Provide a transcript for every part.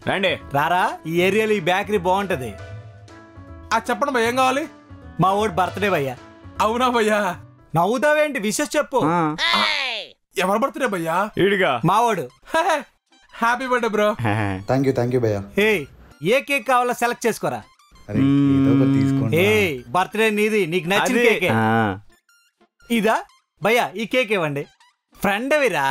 రండి రారా ఈ ఏరియాలో ఈ బేకరీ బాగుంటది ఆ చెప్పండి భయ్య ఏం కావాలి మా ఓడి బర్త్డే భయ్యా అవునా భయ్యా నవ్వుతావేంటి విషెస్ చెప్పు ఎవరు బర్త్డే భయ్యా ఇడిగా మా ఓడు happy birthday bro thank you thank you భయ్యా ఏ ఏ కేక్ కావాలో సెలెక్ట్ చేసుకోరా అరే ఏదో ఒకటి తీసుకోండి ఏ బర్త్డే నీది నీకు నచ్చిన అదే. కేకే ఇదా భయ్యా ఈ కేక్ ఇవ్వండి ఫ్రెండ్ అవిరా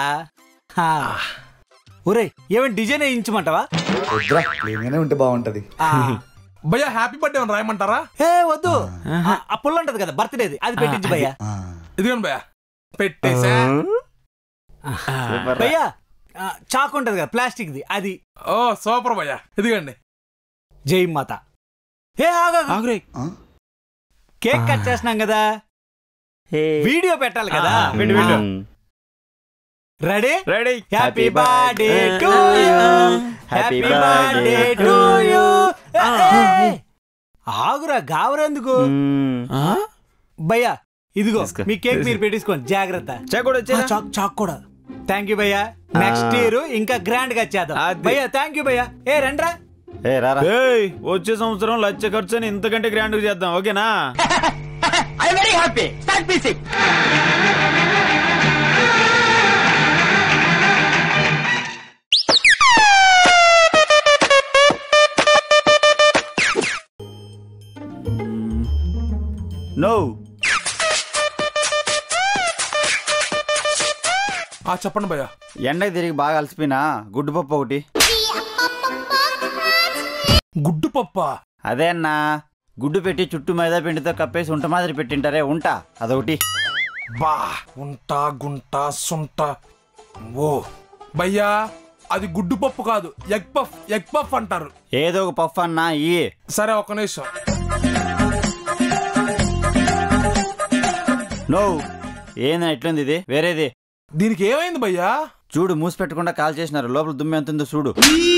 ఒరే ఏమైనా డిజైన్ వేయించమంటావా వద్దురా ప్లేన్గానే ఉంటే బాగుంటది ఆ. భయ్యా హ్యాపీ బర్త్డే అని రాయమంటారా ఏ వద్దు ఆ, ఆ పుల్ల ఉంటది కదా బర్త్డేది అది పెట్టించు భయ్యా ఆ, ఇదిగోండి భయ్యా పెట్టేసా భయ్యా ఆ, చాకు ఉంటది కదా ప్లాస్టిక్ ది అది ఓ సూపర్ భయ్యా ఇదిగోండి జై మాత ఏ ఆగు, ఆగు. ఆగురే ఆ? కేక్ కట్ చేసినాం కదా వీడియో పెట్టాలి కదా ఆ, పెట్టు, పెట్టు. Ready ready happy birthday to you happy birthday to you ఆగురా గావరెందుకు భయ్యా ఇదిగో తీసుకో. మీ కేక్ మీరు పెట్టేసుకోండి జాగ్రత్త చెక్కడు ఆ, చాక్ చాక్ కూడా థ్యాంక్ యూ భయ్యా నెక్స్ట్ ఇయర్ ఇంకా గ్రాండ్ గా చేద్దాం అది. భయ్యా థ్యాంక్ యూ భయ్యా ఏ రండ్రా ఏ రారా ఏయ్ వచ్చే సంవత్సరం లక్ష ఖర్చు అని ఇంతకంటే గ్రాండ్ చేద్దాం ఓకేనా నో ఆ చెప్పండి భయ్యా ఎండకి తిరిగి బాగా అలసిపోయినా గుడ్డు పప్పు ఒకటి గుడ్డు పప్ప అదే అన్నా గుడ్డు పెట్టి చుట్టూ మైదా పిండితో కప్పేసి ఉంట మాదిరి పెట్టింటారే ఉంటా అదొకటి బా గుంట గుంట సుంట ఓ భయ్యా అది గుడ్డు పప్పు కాదు ఎగ్ పఫ్ ఎగ్ పఫ్ అంటారు ఏదో ఒక పఫ్ అన్నా ఈ సరే ఒక నిమిషం నో ఏంది ఎట్లుంది ఇది వేరేది దీనికి ఏమైంది భయ్యా చూడు మూసి పెట్టకుండా కాల్ చేసినారు లోపల దుమ్ము ఎంత ఉందో చూడు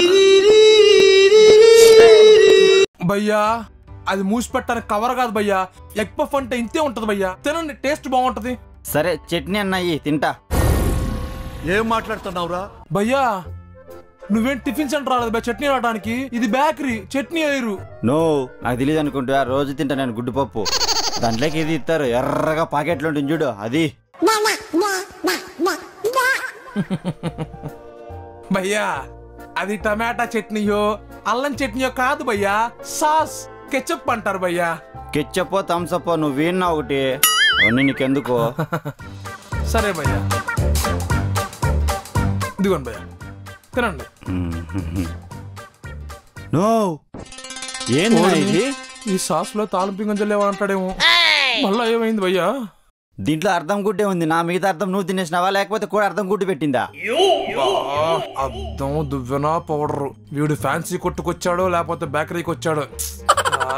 భయ్యా అది మూసి పెట్టడానికి కవర్ కాదు భయ్యా ఎగ్ పఫ్ అంటే ఇంతే ఉంటది భయ్యా తినండి టేస్ట్ బాగుంటది సరే చట్నీ అన్నాయి తింటా ఏం మాట్లాడుతున్నావురా భయ్యా నువ్వేం టిఫిన్ సెంటర్ రాలేదు భయ్యా చట్నీ రావడానికి ఇది బేకరీ చట్నీ వేయరు నో నాకు తెలియదు అనుకుంటా రోజు తింటా నేను గుడ్డు పప్పు దాంట్లోకి ఇది ఇస్తారు ఎర్రగా పాకెట్లో ఉంటుంది చూడు అది భయ్యా అది టమాటా చట్నీయో అల్లం చట్నీయో కాదు భయ్యా సాస్ కెచప్ అంటారు భయ్యా కెచ్చప్పో థమ్సప్పో నువ్వు వీణ్ణా ఒకటి అవన్నీ నీకెందుకో సరే భయ్యా ఇదిగోండి భయ్యా తినండి నో ఏంది నా ఇది ఈ సాస్ లో తాలింపు గింజలు లేవా అంటాడేమో మళ్ళా ఏమైంది భయ్యా దీంట్లో అర్థం గుడ్డే ఉంది నా మిగతా అర్థం నువ్వు తినేసినావా లేకపోతే కూడా అర్థం గుడ్డు పెట్టిందా అద్దం దువ్వెన పౌడర్ వీడు ఫ్యాన్సీ కొట్టుకొచ్చాడో లేకపోతే బేకరీకి వచ్చాడో ఆ.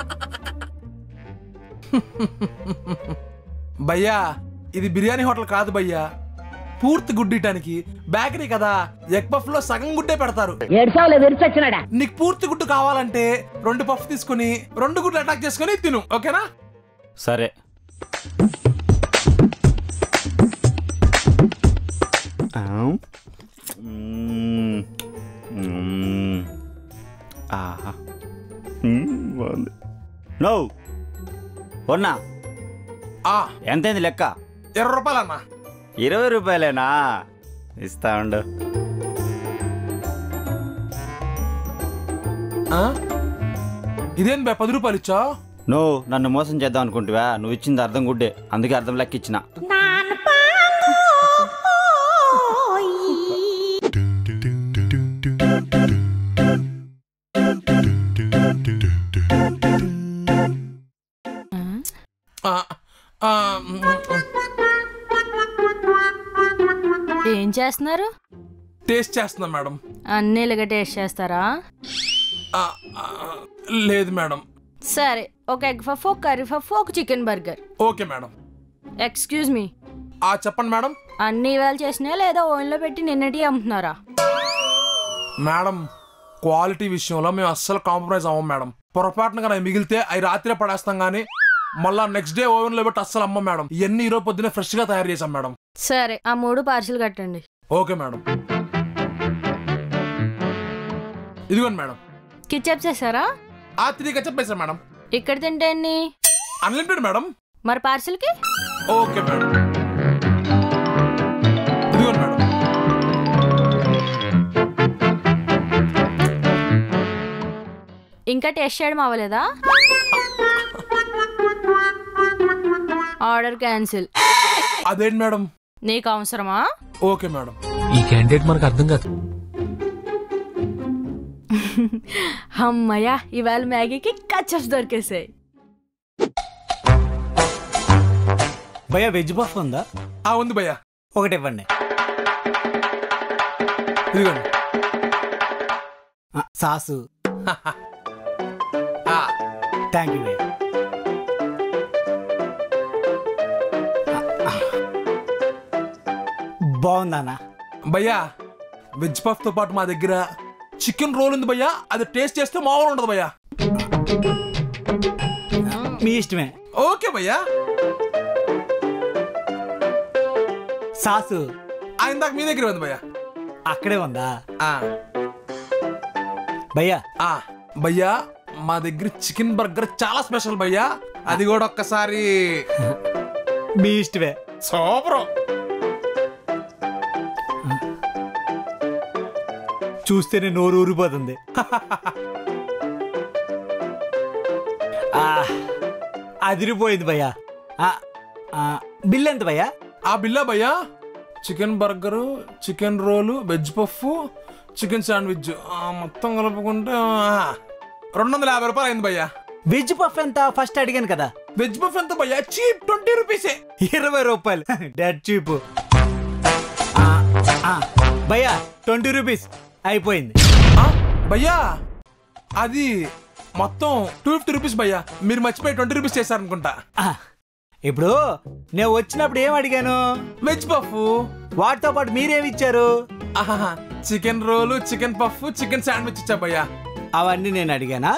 భయ్యా ఇది బిర్యానీ హోటల్ కాదు భయ్యా పూర్తి గుడ్డిటానికి బేకరీ కదా ఎగ్ పఫ్ లో సగం గుడ్డే పెడతారు ఏడ్చావులే విరిచొచ్చినాడా నీకు పూర్తి గుడ్డు కావాలంటే రెండు పఫ్ తీసుకుని రెండు గుడ్లు అటాక్ చేసుకుని తిను ఓకేనా సరే ఆవ్. మ్మ్. మ్మ్. ఆహా. మ్మ్, బాగుంది నో ఉన్నా ఆ ఎంతైంది లెక్క ఇరవై రూపాయలు అన్నా ఇరవై రూపాయలేనా ఇస్తా ఉండు ఆ? ఇదేం బే పది రూపాయలు ఇచ్చా నువ్వు నన్ను మోసం చేద్దాం అనుకుంటువా నువ్వు ఇచ్చింది అర్థం గుడ్డే అందుకే అర్థం లెక్క ఇచ్చిన ఆ, ఆ, మ్, మ్, ఏం చేస్తున్నారు టేస్ట్ చేస్తున్నా మేడం అన్ని ఇలాగ టేస్ట్ చేస్తారా ఆ, ఆ, లేదు మేడం సరే ఒక ఎగ్ పఫ్ ఒక కర్రీ పఫ్ ఒక chicken burger okay madam excuse me ఆ చెప్పండి మేడం అన్ని ఇవాళ చేసినా లేదా ఓన్లో పెట్టి నిన్నటి అమ్ముతున్నారా మేడం క్వాలిటీ విషయంలో మేము అస్సలు కాంప్రమైజ్ అవ్వం మేడం పొరపాటున కానీ మిగిలితే అవి రాత్రే పడేస్తాం కానీ మళ్ళా నెక్స్ట్ డే ఓవెన్ లో పెట్టి అస్సలు అమ్మం మేడం ఇవన్నీ ఈరోజు పొద్దున్నే ఫ్రెష్ గా తయారు చేసాం మేడం సరే ఆ మూడు పార్సిల్ కట్టండి ఓకే మేడం ఇదిగోండి మేడం కిచెప్ చేశారా ఆ త్రీ కచ్చప్ వేసాను మేడం ఇక్కడ తింటే ఎన్ని అన్లిమిటెడ్ మేడం మరి పార్సిల్కి ఓకే మేడం ఇదిగోండి మేడం ఇంకా టెస్ట్ చేయడం అవ్వలేదా ఆర్డర్ క్యాన్సిల్ అదేంటి మేడం నీకు అవసరమా ఓకే మేడం ఈ క్యాండిడేట్ మనకు అర్థం కాదు అమ్మయ్యా ఇవాళ మ్యాగీకి కచ్చప్స్ దొరికేసాయి భయ వెజ్ బఫ్ ఉందా ఆ ఉంది భయ్యా ఒకటి ఇవ్వండి ఇదిగోండి ఆ, సాసు ఆ, థ్యాంక్ యూ భయ్య బాగుందన్నా భయ్యా వెజ్ పఫ్ తో పాటు మా దగ్గర చికెన్ రోల్ ఉంది భయ్యా అది టేస్ట్ చేస్తే మామూలు ఉండదు భయ్యా మీ ఇష్టమే ఓకే భయ్యా సాసు ఆ ఇందాక మీ దగ్గర ఉంది భయ్యా అక్కడే ఉందా ఆ, భయ్యా ఆ, భయ్యా మా దగ్గర చికెన్ బర్గర్ చాలా స్పెషల్ భయ్యా అది కూడా ఒక్కసారి మీ ఇష్టమే సూపర్ చూస్తేనే నోరు ఊరిపోతుంది ఆ, అదిరిపోయింది భయ్యా ఆ, ఆ, బిల్ ఎంత భయ్యా ఆ బిల్లా భయ్యా chicken burger chicken roll veg puff chicken sandwich ఆ, మొత్తం కలుపుకుంటే ఆ, రెండు వందల యాభై రూపాయలు అయింది భయ్యా వెజ్ పఫ్ ఎంత ఫస్ట్ అడిగాను కదా వెజ్ పఫ్ ఎంత భయ్యా చీప్ ట్వంటీ రూపీసే ఇరవై రూపాయలు డెడ్ చీప్ భయ్యా ట్వంటీ రూపీస్ అయిపోయింది ఆ, భయ్యా అది మొత్తం టూ ఫిఫ్టీ రూపీస్ భయ్యా మీరు మర్చిపోయి ట్వంటీ రూపీస్ చేశారనుకుంటా ఆ, ఇప్పుడు నేను వచ్చినప్పుడు ఏం అడిగాను వెజ్ పఫ్ వాటితో పాటు మీరేమి ఇచ్చారు chicken roll chicken puff chicken sandwich ఇచ్చా భయ్యా అవన్నీ నేను అడిగానా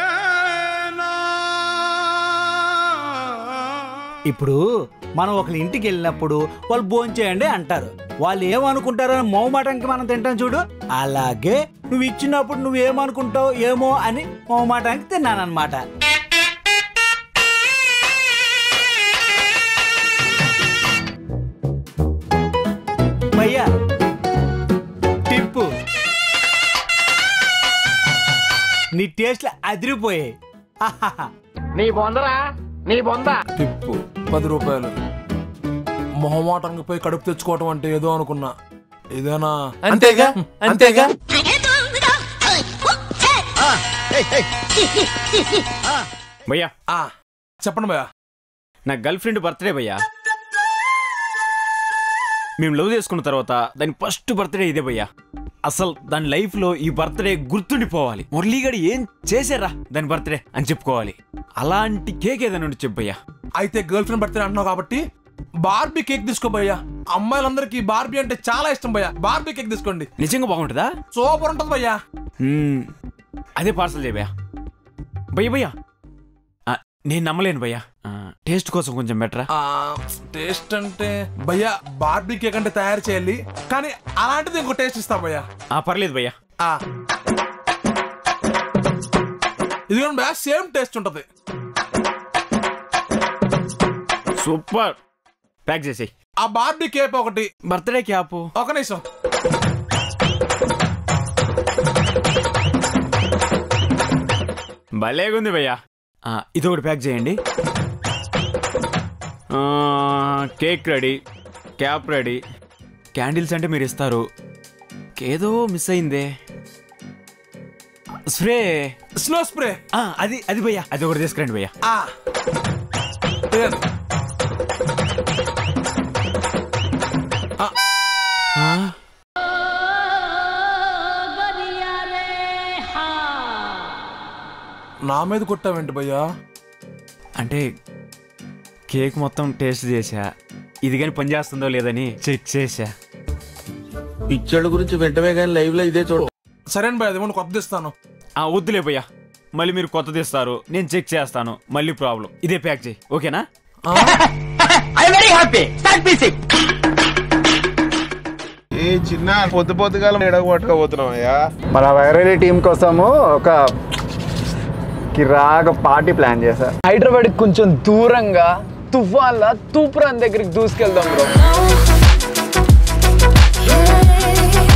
ఇప్పుడు మనం ఒకరి ఇంటికి వెళ్ళినప్పుడు వాళ్ళు భోంచేయండి అంటారు వాళ్ళు ఏమనుకుంటారో అని మౌమాటానికి మనం తింటాం చూడు అలాగే నువ్వు ఇచ్చినప్పుడు నువ్వు ఏమనుకుంటావు ఏమో అని మౌమాటానికి తిన్నానమాట భయ్యా టిప్పు నీ టేస్ట్లు అదిరిపోయాయి ఆహాహా. టిప్పు పది రూపాయలు మొహమాటానికి పోయి కడుపు తెచ్చుకోవటం అంటే ఏదో అనుకున్నా ఇదేనా అంతేగా అంతేగా భయ్యా ఆ, చెప్పండి భయ్యా నా గర్ల్ ఫ్రెండ్ బర్త్డే భయ్యా మేము లవ్ చేసుకున్న తర్వాత దాని ఫస్ట్ బర్త్డే ఇదే భయ్యా అసలు దాని లైఫ్ లో ఈ బర్త్డే గుర్తుండిపోవాలి మురళీగాడు ఏం చేశారా దాని బర్త్డే అని చెప్పుకోవాలి అలాంటి కేక్ ఏదైనా ఉంటే చెప్పు భయ్యా అయితే గర్ల్ ఫ్రెండ్ బర్త్డే అంటున్నావు కాబట్టి బార్బీ కేక్ తీసుకో భయ్యా అమ్మాయిలందరికీ బార్బీ అంటే చాలా ఇష్టం భయ్యా బార్బీ కేక్ తీసుకోండి నిజంగా బాగుంటుందా సూపర్ ఉంటది భయ్యా మ్మ్. అదే పార్సల్ చేయబయ్యా భయ్య భయ్యా ఆ, నేను నమ్మలేను భయ్యా ఆ, టేస్ట్ కోసం కొంచెం బెటరా ఆ, టేస్ట్ అంటే భయ్యా బార్బీ కేక్ అంటే తయారు చేయాలి కానీ అలాంటిది ఇంకో టేస్ట్ ఇస్తా భయ్యా ఆ, పర్లేదు భయ్యా ఆ. ఇదిగోండి భయ్యా సేమ్ టేస్ట్ ఉంటది సూపర్ ప్యాక్ చేసేయి ఆ బార్బీ కేక్ ఒకటి బర్త్డే క్యాప్ ఒక నిమిషం భలేగుంది భయ్యా ఆ, ఇది ఒకటి ప్యాక్ చేయండి ఆ, cake ready cap ready candles అంటే మీరు ఇస్తారు ఏదో మిస్ అయిందే స్ప్రే స్లో స్ప్రే ఆ, అది అది భయ్యా అది ఒకటి తీసుకురండి భయ్యా ఆ ఇదిగోండి. ఆ, నా మీద కొట్టావేంటి భయ్యా అంటే కేక్ మొత్తం టేస్ట్ చేసా ఇది కానీ పని చేస్తుందో లేదని చెక్ చేసా పిక్చర్ల గురించి వెంటనే కానీ లైవ్ లో ఇదే చూడ సరేనా భయ్య అదిగోండి కొత్తది ఇస్తాను ఆ వద్దులే భయ్యా మళ్ళీ మీరు కొత్తది ఇస్తారు నేను చెక్ చేస్తాను మళ్ళీ ప్రాబ్లం ఇదే ప్యాక్ చేయి ఓకేనా ఏ చిన్న పొద్దు పొద్దుగాల ఎడగ పట్టుకోబోతున్నావయ్యా మన వైరలీ టీం కోసము ఒక కిరాక పార్టీ ప్లాన్ చేశా హైదరాబాద్ కొంచెం దూరంగా తుఫాన్లా తూప్రాన్ దగ్గరికి దూసుకెళ్దాం బ్రో